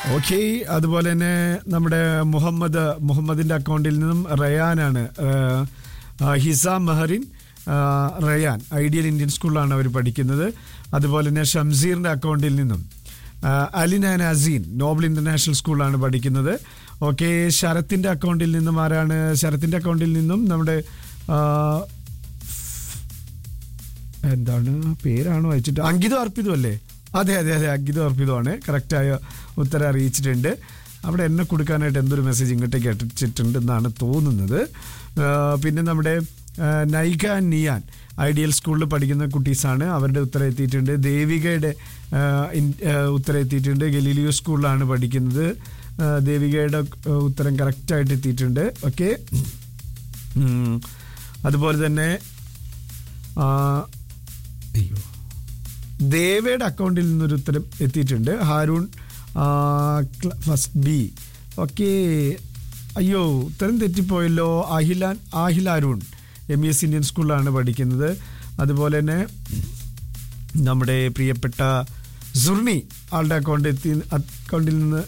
Okay അതുപോലെ തന്നെ നമ്മുടെ മുഹമ്മദ് മുഹമ്മദിന്റെ അക്കൗണ്ടിൽ നിന്നും റയാനാണ് ഏഹ്, ആ, ഹിസാം മെഹറിൻ ആ, റയാൻ ഐഡിയൽ ഇന്ത്യൻ സ്കൂളിലാണ് അവർ പഠിക്കുന്നത് അതുപോലെ തന്നെ ഷംസീറിന്റെ അക്കൗണ്ടിൽ നിന്നും ആ, Alin and Aseen Noble international സ്കൂളിലാണ് പഠിക്കുന്നത് ഓക്കെ ശരത്തിന്റെ അക്കൗണ്ടിൽ നിന്നും ആരാണ് ശരത്തിന്റെ അക്കൗണ്ടിൽ നിന്നും നമ്മുടെ ആ, എന്താണ് പേരാണ് വായിച്ചിട്ട് അങ്കിതം അർപ്പിതം അല്ലേ അതെ അതെ അതെ അങ്കിതം അർപ്പിതമാണ് കറക്റ്റായ ഉത്തരം അറിയിച്ചിട്ടുണ്ട് അവിടെ എന്നെ കൊടുക്കാനായിട്ട് എന്തൊരു മെസ്സേജ് ഇങ്ങോട്ടേക്ക് അടിച്ചിട്ടുണ്ട് എന്നാണ് തോന്നുന്നത് ആ, പിന്നെ നമ്മുടെ ആ, നൈക നിയാൻ ഐഡിയൽ സ്കൂളിൽ പഠിക്കുന്ന കുട്ടീസാണ് അവരുടെ ഉത്തരം എത്തിയിട്ടുണ്ട് ദേവികയുടെ ആ, ഇൻ- ആ, ഉത്തരം എത്തിയിട്ടുണ്ട് ഗലീലിയോ സ്കൂളിലാണ് പഠിക്കുന്നത് ആ, ദേവികയുടെ ആ, ഉത്തരം കറക്റ്റായിട്ട് എത്തിയിട്ടുണ്ട് ഓക്കെ അതുപോലെ തന്നെ ആ, അയ്യോ ദേവയുടെ അക്കൗണ്ടിൽ നിന്നൊരു ഉത്തരം എത്തിയിട്ടുണ്ട് ഹാരൂൺ ആ, ക്ല- ഫസ്റ്റ് ബി ഓക്കെ അയ്യോ ഉത്തരം തെറ്റിപ്പോയല്ലോ Ahilan Aahil Arun M S Indian സ്കൂളിലാണ് പഠിക്കുന്നത് അതുപോലെ തന്നെ നമ്മുടെ പ്രിയപ്പെട്ട സുർണി ആളുടെ അക്കൗണ്ട് എത്തി അക്കൗണ്ടിൽ നിന്ന്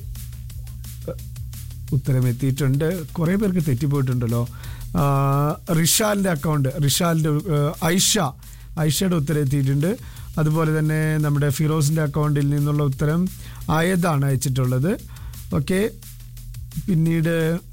ഉത്തരം എത്തിയിട്ടുണ്ട് കുറേ പേർക്ക് തെറ്റിപ്പോയിട്ടുണ്ടല്ലോ ആ, റിഷാലിൻ്റെ അക്കൗണ്ട് റിഷാലിൻ്റെ ഏഹ്, ഐഷ ഐഷയുടെ ഉത്തരം എത്തിയിട്ടുണ്ട് അതുപോലെ തന്നെ നമ്മുടെ ഫിറോസിൻ്റെ അക്കൗണ്ടിൽ നിന്നുള്ള ഉത്തരം ആയതാണ് അയച്ചിട്ടുള്ളത് ഓക്കെ പിന്നീട്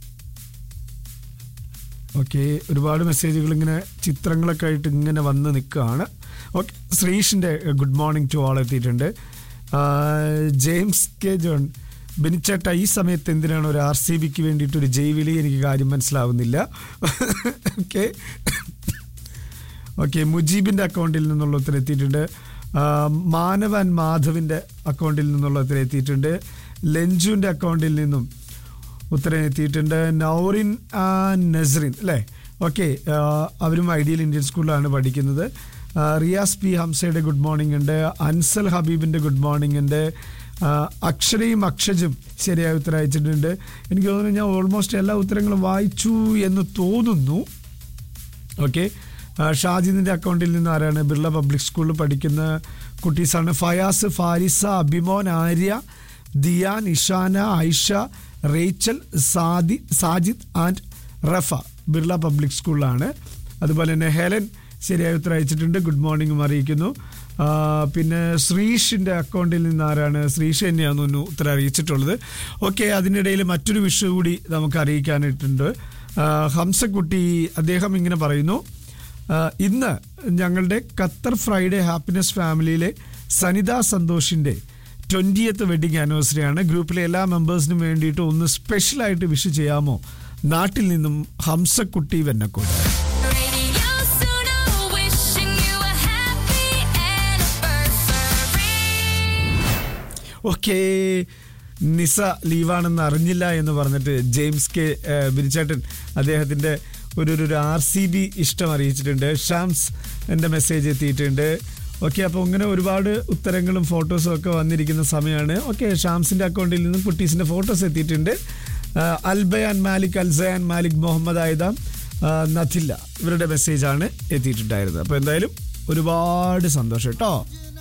ഓക്കെ ഒരുപാട് മെസ്സേജുകൾ ഇങ്ങനെ ചിത്രങ്ങളൊക്കെ ആയിട്ട് ഇങ്ങനെ വന്ന് നിൽക്കുകയാണ് ഓക്കെ ശ്രീഷിൻ്റെ ഗുഡ് മോർണിംഗ് ടു ആൾ എത്തിയിട്ടുണ്ട് ആ, ജെയിംസ് കെ ജോൺ ബെനിച്ചേട്ട ഈ സമയത്ത് എന്തിനാണ് ഒരു ആർ സി ബിക്ക് വേണ്ടിയിട്ട് ഒരു ജൈവിളി എനിക്ക് കാര്യം മനസ്സിലാവുന്നില്ല ഓക്കെ ഓക്കെ മുജീബിൻ്റെ അക്കൗണ്ടിൽ നിന്നുള്ള ഉത്തരം എത്തിയിട്ടുണ്ട് ആ, മാനവൻ മാധവിൻ്റെ അക്കൗണ്ടിൽ നിന്നുള്ള ഉത്തരം എത്തിയിട്ടുണ്ട് ലഞ്ചുവിൻ്റെ അക്കൗണ്ടിൽ നിന്നും ഉത്തരം എത്തിയിട്ടുണ്ട് നൗറിൻ ആ, നസ്രിൻ അല്ലേ ഓക്കെ അവരും ഐഡിയൽ ഇന്ത്യൻ സ്കൂളിലാണ് പഠിക്കുന്നത് ആ, റിയാസ് പി ഹംസയുടെ ഗുഡ് മോർണിംഗ് ഉണ്ട് അൻസൽ ഹബീബിൻ്റെ ഗുഡ് മോർണിംഗ് ഉണ്ട് ആ, അക്ഷരയും അക്ഷജും ശരിയായ ഉത്തരം അയച്ചിട്ടുണ്ട് എനിക്ക് തോന്നുന്നു ഞാൻ ഓൾമോസ്റ്റ് എല്ലാ ഉത്തരങ്ങളും വായിച്ചു എന്ന് തോന്നുന്നു ഓക്കെ ഷാജിദിന്റെ അക്കൗണ്ടിൽ നിന്ന് ആരാണ് ബിർള പബ്ലിക് സ്കൂളിൽ പഠിക്കുന്ന കുട്ടീസാണ് Fayas Farisa Abhimon Arya Diyan Ishana Aisha Rachel Sadi Sajid and Rafa Birla public സ്കൂളിലാണ് അതുപോലെ തന്നെ ഹെലൻ ശരിയായ ഉത്തരം അയച്ചിട്ടുണ്ട് ഗുഡ് മോർണിംഗും അറിയിക്കുന്നു ആ, പിന്നെ ശ്രീഷിന്റെ അക്കൗണ്ടിൽ നിന്ന് ആരാണ് ശ്രീഷ് തന്നെയാണെന്ന് തോന്നുന്നു ഉത്തരം അറിയിച്ചിട്ടുള്ളത് ഓക്കെ അതിനിടയിൽ മറ്റൊരു വിഷയം കൂടി നമുക്ക് അറിയിക്കാനായിട്ടുണ്ട് ആ, ഹംസക്കുട്ടി അദ്ദേഹം ഇങ്ങനെ പറയുന്നു ആ, ഇന്ന് ഞങ്ങളുടെ ഖത്തർ ഫ്രൈഡേ ഹാപ്പിനെസ് ഫാമിലിയിലെ സനിത സന്തോഷിന്റെ ട്വന്റിയത്ത് വെഡിങ് ആനിവേഴ്സറി ആണ് ഗ്രൂപ്പിലെ എല്ലാ മെമ്പേഴ്സിനും വേണ്ടിയിട്ട് ഒന്ന് സ്പെഷ്യലായിട്ട് വിഷ് ചെയ്യാമോ നാട്ടിൽ നിന്നും Hamsakutty Vennakkode Radio Suno, wishing you a happy anniversary. Okay Nisa ലീവാണെന്ന് അറിഞ്ഞില്ല എന്ന് പറഞ്ഞിട്ട് ജെയിംസ് കെ ഏഹ്, ബിനിച്ചേട്ടൻ അദ്ദേഹത്തിന്റെ ഒരു ഒരു- ഒരു ആർ സി ബി ഇഷ്ടം അറിയിച്ചിട്ടുണ്ട് ഷാംസ് എൻ്റെ മെസ്സേജ് എത്തിയിട്ടുണ്ട് ഓക്കെ അപ്പോൾ ഇങ്ങനെ ഒരുപാട് ഉത്തരങ്ങളും ഫോട്ടോസും ഒക്കെ വന്നിരിക്കുന്ന സമയമാണ് ഓക്കെ ഷാംസിന്റെ അക്കൗണ്ടിൽ നിന്നും കുട്ടീസിന്റെ ഫോട്ടോസ് എത്തിയിട്ടുണ്ട് ആഹ്, അൽബയാൻ മാലിക് അൽസയാൻ മാലിക് മുഹമ്മദ് ആയുധം നഥില്ല ഇവരുടെ മെസ്സേജാണ് എത്തിയിട്ടുണ്ടായിരുന്നത് അപ്പോൾ എന്തായാലും ഒരുപാട് സന്തോഷം കേട്ടോ